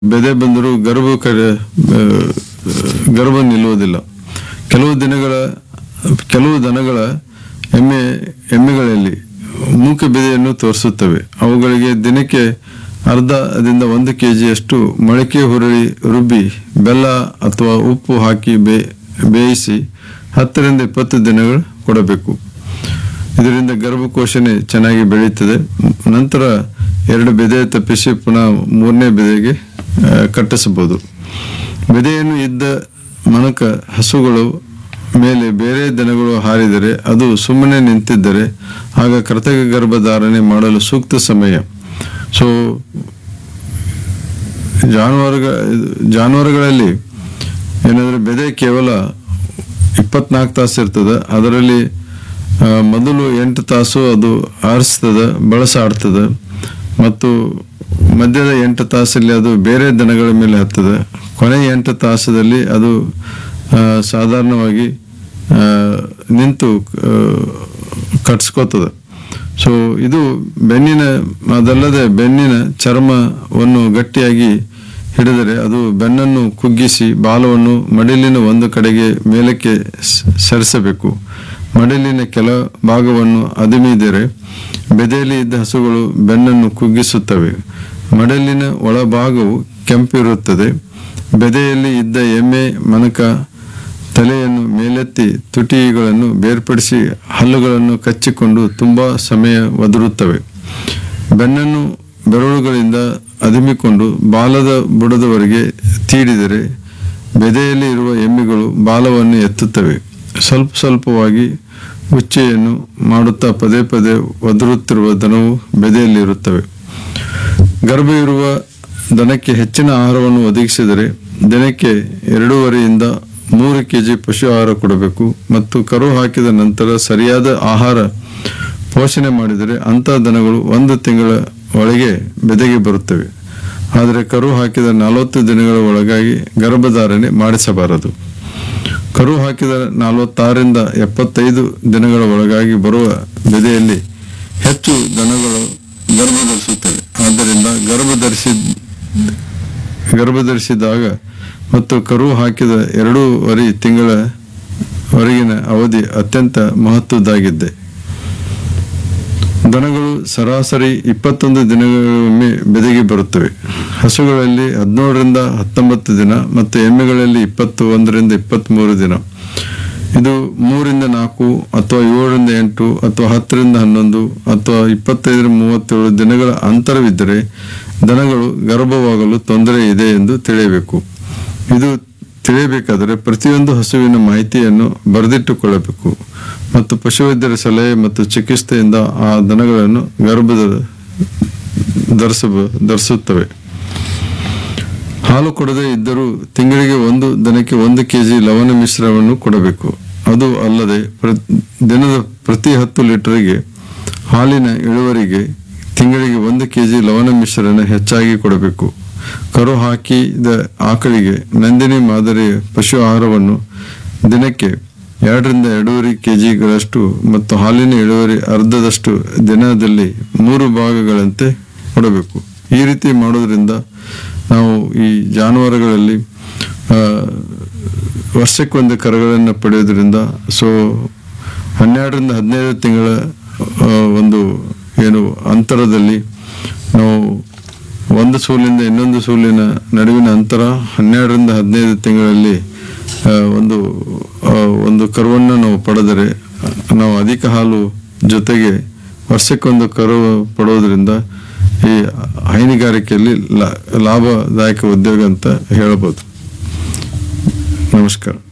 ಬೆದೆ ಬಂದರೂ ಗರ್ಭ ಕರೆ ಆ, ಗರ್ಭ ನಿಲ್ಲುವುದಿಲ್ಲ ಕೆಲವು ದಿನಗಳ ಕೆಲವು ದನಗಳ ಎಮ್ಮೆ ಎಮ್ಮೆಗಳಲ್ಲಿ ಮೂಕ ಬೆದೆಯನ್ನು ತೋರಿಸುತ್ತವೆ ಅವುಗಳಿಗೆ ದಿನಕ್ಕೆ ಅರ್ಧದಿಂದ ಒಂದು ಕೆ ಜಿಯಷ್ಟು ಮೊಳಕೆ ಹುರುಳಿ ರುಬ್ಬಿ ಬೆಲ್ಲ ಅಥವಾ ಉಪ್ಪು ಹಾಕಿ ಬೇ ಬೇಯಿಸಿ ಹತ್ತರಿಂದ ಇಪ್ಪತ್ತು ದಿನಗಳು ಕೊಡಬೇಕು ಇದರಿಂದ ಗರ್ಭಕೋಶನೆ ಚೆನ್ನಾಗಿ ಬೆಳೆಯುತ್ತದೆ ನಂತರ ಎರಡು ಬೆದೆ ತಪ್ಪಿಸಿ ಪುನಃ ಮೂರನೇ ಬೆದೆಗೆ ಆ, ಕಟ್ಟಿಸಬಹುದು ಬೆದೆಯನ್ನು ಇದ್ದ ಮನಕ ಹಸುಗಳು ಮೇಲೆ ಬೇರೆ ದನಗಳು ಹಾರಿದರೆ ಅದು ಸುಮ್ಮನೆ ನಿಂತಿದ್ದರೆ ಆಗ ಕೃತಕ ಗರ್ಭಧಾರಣೆ ಮಾಡಲು ಸೂಕ್ತ ಸಮಯ ಸೊ ಜಾನುವಾರುಗಳ ಜಾನುವಾರುಗಳಲ್ಲಿ ಏನಾದರೆ ಬೆದೆ ಕೇವಲ ಇಪ್ಪತ್ನಾಲ್ಕು ತಾಸು ಇರ್ತದೆ ಅದರಲ್ಲಿ ಆ, ಮೊದಲು ಎಂಟು ತಾಸು ಅದು ಆರಿಸ್ತದೆ ಬಳಸಾಡ್ತದೆ ಮತ್ತು ಮಧ್ಯದ ಎಂಟು ತಾಸಲ್ಲಿ ಅದು ಬೇರೆ ದನಗಳ ಮೇಲೆ ಹತ್ತದೆ ಕೊನೆ ಎಂಟು ತಾಸದಲ್ಲಿ ಅದು ಆ, ಸಾಧಾರಣವಾಗಿ ಆ, ನಿಂತು ಆ, ಕಟ್ಸ್ಕೋತದೆ ಸೊ ಇದು ಬೆನ್ನಿನ ಅದಲ್ಲದೆ ಬೆನ್ನಿನ ಚರ್ಮವನ್ನು ಗಟ್ಟಿಯಾಗಿ ಹಿಡಿದರೆ ಅದು ಬೆನ್ನನ್ನು ಕುಗ್ಗಿಸಿ ಬಾಲವನ್ನು ಮಡಿಲಿನ ಒಂದು ಕಡೆಗೆ ಮೇಲಕ್ಕೆ ಸ- ಸರಿಸಬೇಕು ಮಡಿಲಿನ ಕೆಲ ಭಾಗವನ್ನು ಅದುಮಿದರೆ ಬೆದೆಯಲ್ಲಿ ಇದ್ದ ಹಸುಗಳು ಬೆನ್ನನ್ನು ಕುಗ್ಗಿಸುತ್ತವೆ ಮಡಲಿನ ಒಳಭಾಗವು ಕೆಂಪಿರುತ್ತದೆ ಬೆದೆಯಲ್ಲಿ ಇದ್ದ ಎಮ್ಮೆ ಮನಕ ತಲೆಯನ್ನು ಮೇಲೆತ್ತಿ ತುಟಿಗಳನ್ನು ಬೇರ್ಪಡಿಸಿ ಹಲ್ಲುಗಳನ್ನು ಕಚ್ಚಿಕೊಂಡು ತುಂಬಾ ಸಮಯ ಒದರುತ್ತವೆ ಬೆನ್ನನ್ನು ಬೆರಳುಗಳಿಂದ ಅದುಮಿಕೊಂಡು ಬಾಲದ ಬುಡದವರೆಗೆ ತೀಡಿದರೆ ಬೆದೆಯಲ್ಲಿ ಇರುವ ಎಮ್ಮೆಗಳು ಬಾಲವನ್ನು ಎತ್ತುತ್ತವೆ ಸ್ವಲ್ಪ ಸ್ವಲ್ಪವಾಗಿ ಉಚ್ಚೆಯನ್ನು ಮಾಡುತ್ತಾ ಪದೇ ಪದೇ ಒದರುತ್ತಿರುವ ದನವು ಬೆದೆಯಲ್ಲಿರುತ್ತವೆ ಗರ್ಭ ಇರುವ ದನಕ್ಕೆ ಹೆಚ್ಚಿನ ಆಹಾರವನ್ನು ಒದಗಿಸಿದರೆ ದಿನಕ್ಕೆ ಎರಡೂವರೆಯಿಂದ ಮೂರು ಕೆಜಿ ಪಶು ಆಹಾರ ಕೊಡಬೇಕು ಮತ್ತು ಕರು ಹಾಕಿದ ನಂತರ ಸರಿಯಾದ ಆಹಾರ ಪೋಷಣೆ ಮಾಡಿದರೆ ಅಂಥ ದನಗಳು ಒಂದು ತಿಂಗಳ ಒಳಗೆ ಬೆದೆಗೆ ಬರುತ್ತವೆ ಆದರೆ ಕರು ಹಾಕಿದ ನಲವತ್ತು ದಿನಗಳ ಒಳಗಾಗಿ ಗರ್ಭಧಾರಣೆ ಮಾಡಿಸಬಾರದು ಕರು ಹಾಕಿದ ನಲವತ್ತಾರರಿಂದ ಎಪ್ಪತ್ತೈದು ದಿನಗಳ ಒಳಗಾಗಿ ಬರುವ ಬೆದೆಯಲ್ಲಿ ಹೆಚ್ಚು ದನಗಳು ಗರ್ಭ ಧರಿಸುತ್ತವೆ ಆದ್ದರಿಂದ ಗರ್ಭ ಧರಿಸಿ ಗರ್ಭಧರಿಸಿದಾಗ ಮತ್ತು ಕರು ಹಾಕಿದ ಎರಡೂವರೆ ತಿಂಗಳ ವರೆಗಿನ ಅವಧಿ ಅತ್ಯಂತ ಮಹತ್ವದ್ದಾಗಿದ್ದೆ ದನಗಳು ಸರಾಸರಿ ಇಪ್ಪತ್ತೊಂದು ದಿನಗಳೊಮ್ಮೆ ಬೆದೆಗೆ ಬರುತ್ತವೆ ಹಸುಗಳಲ್ಲಿ ಹದಿನೇಳರಿಂದ ಹತ್ತೊಂಬತ್ತು ದಿನ ಮತ್ತು ಎಮ್ಮೆಗಳಲ್ಲಿ ಇಪ್ಪತ್ತು ಒಂದರಿಂದ ಇಪ್ಪತ್ತ್ಮೂರು ದಿನ ಇದು ಮೂರಿಂದ ನಾಲ್ಕು ಅಥವಾ ಏಳರಿಂದ ಎಂಟು ಅಥವಾ ಹತ್ತರಿಂದ ಹನ್ನೊಂದು ಅಥವಾ ಇಪ್ಪತ್ತೈದರಿಂದ ಮೂವತ್ತೇಳು ದಿನಗಳ ಅಂತರವಿದ್ದರೆ ದನಗಳು ಗರ್ಭವಾಗಲು ತೊಂದರೆ ಇದೆ ಎಂದು ತಿಳಿಯಬೇಕು ಇದು ತಿಳಿಯಬೇಕಾದರೆ ಪ್ರತಿಯೊಂದು ಹಸುವಿನ ಮಾಹಿತಿಯನ್ನು ಬರೆದಿಟ್ಟುಕೊಳ್ಳಬೇಕು ಮತ್ತು ಪಶುವೈದ್ಯರ ಸಲಹೆ ಮತ್ತು ಚಿಕಿತ್ಸೆಯಿಂದ ಆ ದನಗಳನ್ನು ಗರ್ಭದ ಧರಿಸ ಧರಿಸುತ್ತವೆ ಹಾಲು ಕೊಡದೇ ಇದ್ದರೂ ತಿಂಗಳಿಗೆ ಒಂದು ದನಕ್ಕೆ ಒಂದು ಕೆಜಿ ಲವಣ ಮಿಶ್ರಣವನ್ನು ಕೊಡಬೇಕು ಅದು ಅಲ್ಲದೆ ಪ್ರ ದಿನದ ಪ್ರತಿ ಹತ್ತು ಲೀಟರ್ಗೆ ಹಾಲಿನ ಇಳುವರಿಗೆ ತಿಂಗಳಿಗೆ ಒಂದು ಕೆಜಿ ಲವಣ ಮಿಶ್ರಣ ಹೆಚ್ಚಾಗಿ ಕೊಡಬೇಕು ಕರು ಹಾಕಿದ ಆಕಳಿಗೆ ನಂದಿನಿ ಮಾದರಿಯ ಪಶು ಆಹಾರವನ್ನು ದಿನಕ್ಕೆ ಎರಡರಿಂದ ಎರಡೂವರೆ ಕೆಜಿಗಳಷ್ಟು ಮತ್ತು ಹಾಲಿನ ಇಳುವರಿ ಅರ್ಧದಷ್ಟು ದಿನದಲ್ಲಿ ಮೂರು ಭಾಗಗಳಂತೆ ಕೊಡಬೇಕು ಈ ರೀತಿ ಮಾಡೋದ್ರಿಂದ ನಾವು ಈ ಜಾನುವಾರುಗಳಲ್ಲಿ ಆ, ವರ್ಷಕ್ಕೊಂದು ಕರುಗಳನ್ನು ಪಡೆಯೋದ್ರಿಂದ ಸೊ ಹನ್ನೆರಡರಿಂದ ಹದಿನೈದು ತಿಂಗಳ ಆ, ಒಂದು ಏನು ಅಂತರದಲ್ಲಿ ನಾವು ಒಂದು ಸೂಲಿಂದ ಇನ್ನೊಂದು ಸೂಲಿನ ನಡುವಿನ ಅಂತರ ಹನ್ನೆರಡರಿಂದ ಹದಿನೈದು ತಿಂಗಳಲ್ಲಿ ಆ, ಒಂದು ಆ, ಒಂದು ಕರುವನ್ನು ನಾವು ಪಡೆದರೆ ನಾವು ಅಧಿಕ ಹಾಲು ಜೊತೆಗೆ ವರ್ಷಕ್ಕೊಂದು ಕರು ಪಡೋದ್ರಿಂದ ಈ ಹೈನುಗಾರಿಕೆಯಲ್ಲಿ ಲಾ- ಲಾಭದಾಯಕ ಉದ್ಯೋಗ ಅಂತ ಹೇಳಬಹುದು ನಮಸ್ಕಾರ